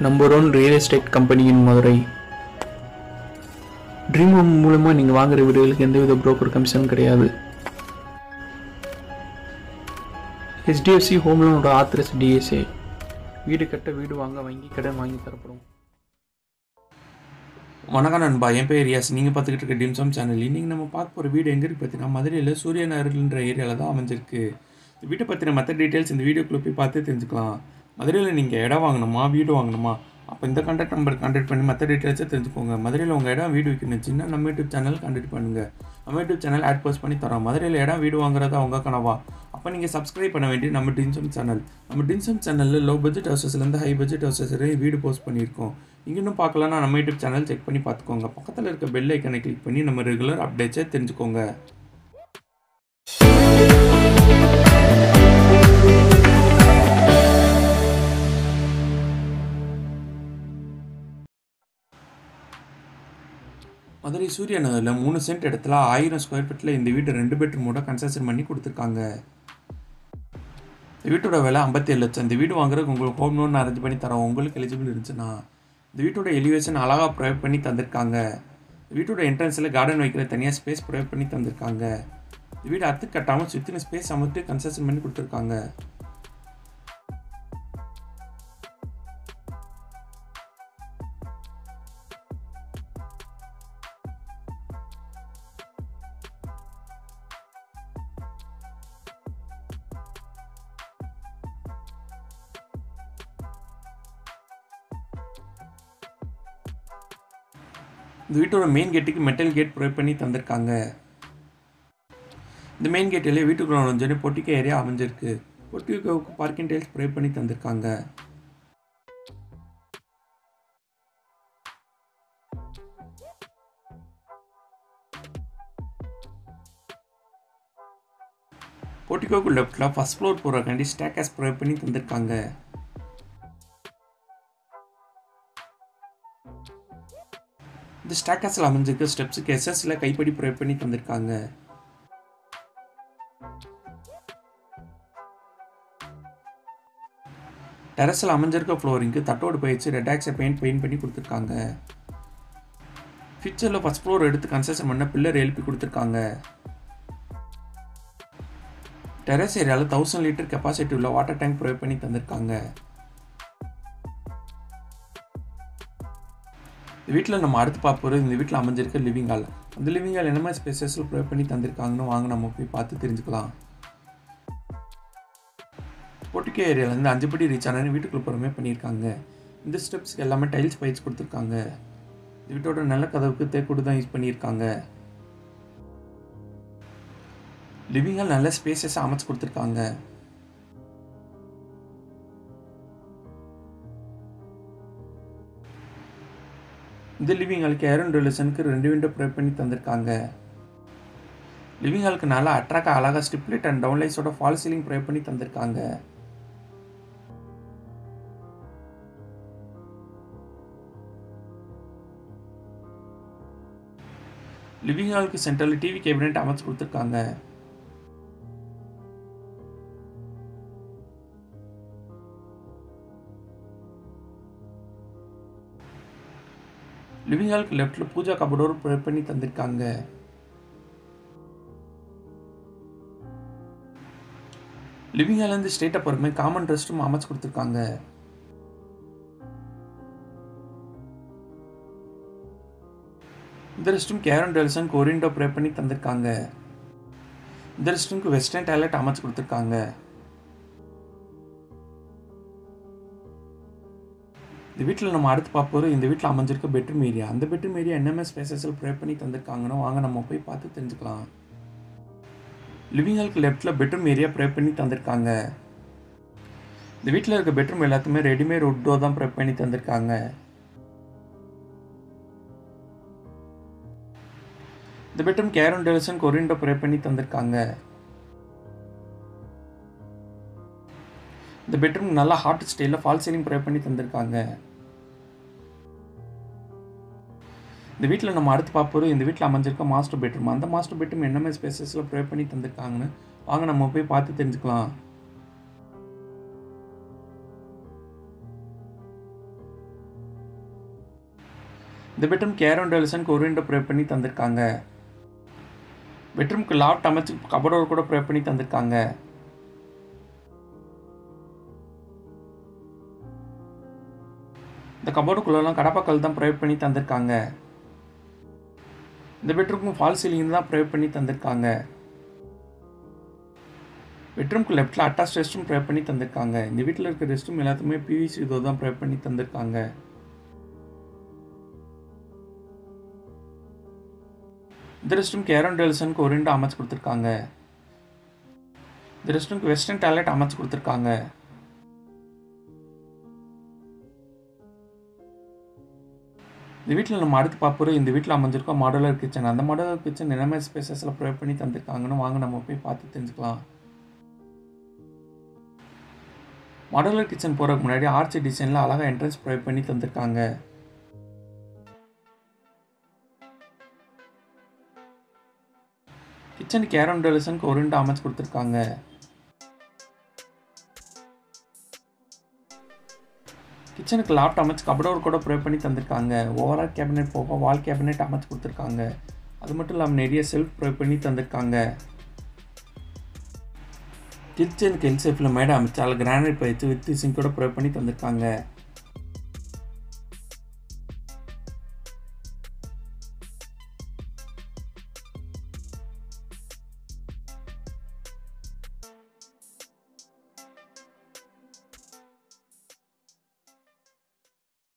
number one real estate கம்பெனியின் Madurai dream home மூலமாக நீங்கள் வாங்குற வீடுகளுக்கு எந்தவித புரோக்கர் கமிஷன் கிடையாது ஹெச்டிஎஃப்சி ஹோம் லோனோட ஆத்திரஸ் டிஎஸ்ஏ வீடு கட்ட வீடு வாங்க வங்கி கடன் வாங்கி தரப்படும் வணக்கம் நண்பா என் பேர் ரியாஸ் நீங்கள் பார்த்துக்கிட்டு இருக்க டிம்சம் சேனல் இன்றைக்கி நம்ம பார்க்க போகிற வீடு எங்கே இருக்குது பார்த்தீங்கன்னா மதுரையில் சூரிய நகர்ன்ற ஏரியாவில் தான் அமைஞ்சிருக்கு இந்த வீட்டை பற்றின மற்ற டீட்டெயில்ஸ் இந்த வீடியோக்குள்ளே போய் பார்த்து தெரிஞ்சுக்கலாம் மதுரையில் நீங்கள் இடம் வாங்கணுமா வீடு வாங்கணுமா அப்போ இந்த கான்டாக்ட் நம்பர் கான்டாக்ட் பண்ணி மற்ற டீட்டெயில்ஸை தெரிஞ்சுக்கோங்க மதுரையில் உங்கள் இடம் வீடு விற்கணுச்சுன்னா நம்ம யூடியூப் சேனல் கான்டாக்ட் பண்ணுங்கள் நம்ம யூடியூப் சேனல் ஆட் போஸ்ட் பண்ணி தரோம் மதுரையில் இடம் வீடு வாங்குறதா உங்கள் கனவா அப்போ நீங்கள் சப்ஸ்கிரைப் பண்ண வேண்டிய நம்ம டின்சம் சேனல் நம்ம டின்சம் சேனலில் லோ பட்ஜெட் ஹவுசஸ்லேருந்து ஹை பட்ஜெட் ஹவுசஸ் வரை வீடு போஸ்ட் பண்ணியிருக்கோம் இங்கே இன்னும் பார்க்கலன்னா நம்ம யூடியூப் சேனல் செக் பண்ணி பார்த்துக்கோங்க பக்கத்தில் இருக்க பெல் ஐக்கனை கிளிக் பண்ணி நம்ம ரெகுலர் அப்டேட்ஸை தெரிஞ்சுக்கோங்க மதுரை சூரிய நகரில் மூணு சென்ட் இடத்துல ஆயிரம் ஸ்கொயர் ஃபீட்டில் இந்த வீடு ரெண்டு பெட்ரூமோட கன்ஸ்ட்ரக்ஷன் பண்ணி கொடுத்துருக்காங்க இந்த வீட்டோட விலை ஐம்பத்தேழு லட்சம் இந்த வீடு வாங்குறதுக்கு உங்களுக்கு ஹோம் லோன் அரேஞ்ச் பண்ணி தரோம் உங்களுக்கு எலிஜிபிள் இருந்துச்சுன்னா இந்த வீட்டோட எலிவேஷன் அழகாக ப்ரொவைட் பண்ணி தந்திருக்காங்க இந்த வீட்டோட என்ட்ரன்ஸில் கார்டன் வைக்கிற தனியாக ஸ்பேஸ் ப்ரொவைட் பண்ணி தந்திருக்காங்க இந்த வீடு அத்து கட்டாமல் சுற்றின ஸ்பேஸ் அமைத்து கன்ஸ்ட்ரக்ஷன் பண்ணி கொடுத்துருக்காங்க இந்த வீட்டோட மெயின் கேட்டுக்கு மெட்டல் கேட் ப்ரொவைட் பண்ணி தந்திருக்காங்க இந்த மெயின் கேட்டிலே வீட்டுக்குள்ள நுழைஞ்சோடனே பொட்டிக்கோ ஏரியா அமைஞ்சிருக்கு பொட்டிக்கோவுக்கு பார்க்கிங் டைல்ஸ் ப்ரொவைட் பண்ணி தந்திருக்காங்க போட்டிக்கோக்கு லெஃப்டில் ஃபஸ்ட் ஃப்ளோர் போகிறக்காண்டி ஸ்டேக்கஸ் ப்ரொவைட் பண்ணி தந்திருக்காங்க இந்த ஸ்டாக்கர்ஸில் அமைஞ்சிருக்க ஸ்டெப்ஸுக்கு எஸ்எஸ்ல கைப்படி ப்ரொவைட் பண்ணி தந்திருக்காங்க டெரஸில் அமைஞ்சிருக்க ஃப்ளோரிங்க்கு தட்டோடு பயிற்சி ரெட் ஆக்ஸை பெயிண்ட் பெயிண்ட் பண்ணி கொடுத்துருக்காங்க ஃபியூச்சரில் ஃபஸ்ட் ஃப்ளோர் எடுத்து கன்ஸ்ட்ரக்ஷன் பண்ண பில்லர் எழுப்பி கொடுத்துருக்காங்க டெரஸ் ஏரியாவில் தௌசண்ட் லிட்டர் கெப்பாசிட்டி உள்ள வாட்டர் டேங்க் ப்ரொவைட் பண்ணி தந்திருக்காங்க இந்த வீட்டில் நம்ம அடுத்து பார்ப்போம் இந்த வீட்டில் அமைஞ்சிருக்க லிவிங் ஹால் அந்த லிவிங் ஹால் என்ன மாதிரி ஸ்பேசஸில் ப்ரொவைட் பண்ணி தந்திருக்காங்கன்னு வாங்க நம்ம போய் பார்த்து தெரிஞ்சுக்கலாம் பொட்டிக்கோ ஏரியாவிலேருந்து அஞ்சு படி ரீச் ஆனால் வீட்டுக்குள்ள புறமே பண்ணியிருக்காங்க இந்த ஸ்டெப்ஸ்க்கு எல்லாமே டைல்ஸ் பயிற்சி கொடுத்துருக்காங்க இந்த வீட்டோட நல்ல கதவுக்கு தேக்கூடு தான் யூஸ் பண்ணியிருக்காங்க லிவிங் ஹால் நல்ல ஸ்பேசஸாக அமைச்சு கொடுத்துருக்காங்க இந்த லிவிங் ஹாலுக்கு ஏரன் டொலேஷனுக்கு ரெண்டு விண்டோ ப்ரொவைட் பண்ணி தந்திருக்காங்க லிவிங் ஹாலுக்கு நல்லா அட்ராக்ட் அழகாக ஸ்டிப்லெட் அண்ட் டவுன்லைஸோட ஃபால் சீலிங் ப்ரொவைட் பண்ணி தந்திருக்காங்க லிவிங் ஹாலுக்கு சென்ட்ரல் டிவி கேபினெட் அமைச்சு கொடுத்துருக்காங்க லிவிங் ஹாலுக்கு லெஃப்டில் பூஜா கபடோர் ப்ரொவைட் பண்ணி தந்திருக்காங்க லிவிங் ஹாலேருந்து ஸ்டேட்டை பொறுமை காமன் ரெஸ்ட் ரூம் அமைச்சு கொடுத்துருக்காங்க இந்த ரெஸ்ட் ரூம் கேரன் டெல்சன் கோரிண்டோ ப்ரொவைட் பண்ணி தந்திருக்காங்க இந்த ரெஸ்ட் ரூம்க்கு வெஸ்டர்ன் டாய்லெட் அமைச்சு கொடுத்துருக்காங்க இந்த வீட்டில் நம்ம அடுத்து பார்ப்போம் இந்த வீட்டில் அமைஞ்சிருக்க பெட்ரூம் ஏரியா அந்த பெட்ரூம் ஏரியா என்னென்ன ஸ்பேசஸில் ப்ரொவைட் பண்ணி தந்திருக்காங்கன்னு வாங்க நம்ம போய் பார்த்து தெரிஞ்சுக்கலாம் லிவிங் ஹாலுக்கு லெஃப்ட்டில் பெட்ரூம் ஏரியா ப்ரொவைட் பண்ணி தந்திருக்காங்க இந்த வீட்டில் இருக்க பெட்ரூம் எல்லாத்துமே ரெடிமேட் உட்டோ தான் ப்ரொவைட் பண்ணி தந்திருக்காங்க இந்த பெட்ரூம் கேரன் டெல்சன் கொரிண்டோ ப்ரொவைட் பண்ணி தந்திருக்காங்க இந்த பெட்ரூம் நல்லா ஹாட் ஸ்டைலில் ஃபால் சீலிங் ப்ரொவைட் பண்ணி தந்திருக்காங்க இந்த வீட்டில் நம்ம அடுத்து பார்ப்போம் இந்த வீட்டில் அமைஞ்சிருக்க மாஸ்டர் பெட்ரூம் அந்த மாஸ்டர் பெட்ரூம் என்ன மாதிரி ஸ்பேசஸில் ப்ரொவைட் பண்ணி தந்திருக்காங்கன்னு வாங்க நம்ம போய் பார்த்து தெரிஞ்சுக்கலாம் இந்த பெட்ரூம்க்கு ஏரோன் டெலிசனுக்கு ஒரு விண்டோ ப்ரொவைட் பண்ணி தந்திருக்காங்க பெட்ரூம்க்கு லாஃப்ட் அமைச்சு கபடோர் கூட ப்ரொவைட் பண்ணி தந்திருக்காங்க இந்த கபோர்டுக்குள்ளெல்லாம் கடப்பாக்கல் தான் ப்ரொவைட் பண்ணி தந்திருக்காங்க இந்த பெட்ரூம்க்கும் ஃபால் சீலிங் தான் ப்ரொவைட் பண்ணி தந்திருக்காங்க பெட்ரூம்க்கு லெஃப்ட்டில் அட்டாச் ரெஸ்ட் ரூம் ப்ரொவைட் பண்ணி தந்திருக்காங்க இந்த வீட்டில் இருக்க ரெஸ்ட் ரூம் எல்லாத்துக்குமே பிவிசி இதோ தான் ப்ரொவைட் பண்ணி தந்திருக்காங்க இந்த ரெஸ்ட் ரூம்க்கு ஏரோன் டெலிசனுக்கு ஒரு விண்டோ அமைச்சு கொடுத்துருக்காங்க இந்த ரெஸ்ட் ரூம்க்கு வெஸ்டர்ன் டாய்லெட் அமைச்சு கொடுத்துருக்காங்க இந்த வீட்டில் நம்ம அடுத்து பார்ப்போம் இந்த வீட்டில் அமைஞ்சிருக்கோம் மாடலர் கிச்சன் அந்த மாடலர் கிச்சன் என்ன மாதிரி ஸ்பேசஸில் ப்ரொவைட் பண்ணி தந்திருக்காங்கன்னு வாங்க நம்ம போய் பார்த்து தெரிஞ்சுக்கலாம் மாடலர் கிச்சன் போகிறதுக்கு முன்னாடி ஆர்ச்சி டிசைனில் அழகாக என்ட்ரன்ஸ் ப்ரொவைட் பண்ணி தந்திருக்காங்க கிச்சனுக்கு ஏரோன் டெலிசனுக்கு ஒரு ரெண்டு அமைச்சு கொடுத்துருக்காங்க கிச்சனுக்கு லாப்ட் அமைச்சு கபடோர் கூட ப்ரொவைட் பண்ணி தந்திருக்காங்க ஓவரால் கேபினெட் போக வால் கேபினெட் அமைச்சு கொடுத்துருக்காங்க அது மட்டும் இல்லாமல் நிறைய செல்ஃப் ப்ரொவைட் பண்ணி தந்திருக்காங்க கிச்சனுக்கு எல் சேஃபில் மேடை அமைச்சு அதில் கிரானைட் பயிற்சி வித் சிங்கோட ப்ரொவைட் பண்ணி தந்திருக்காங்க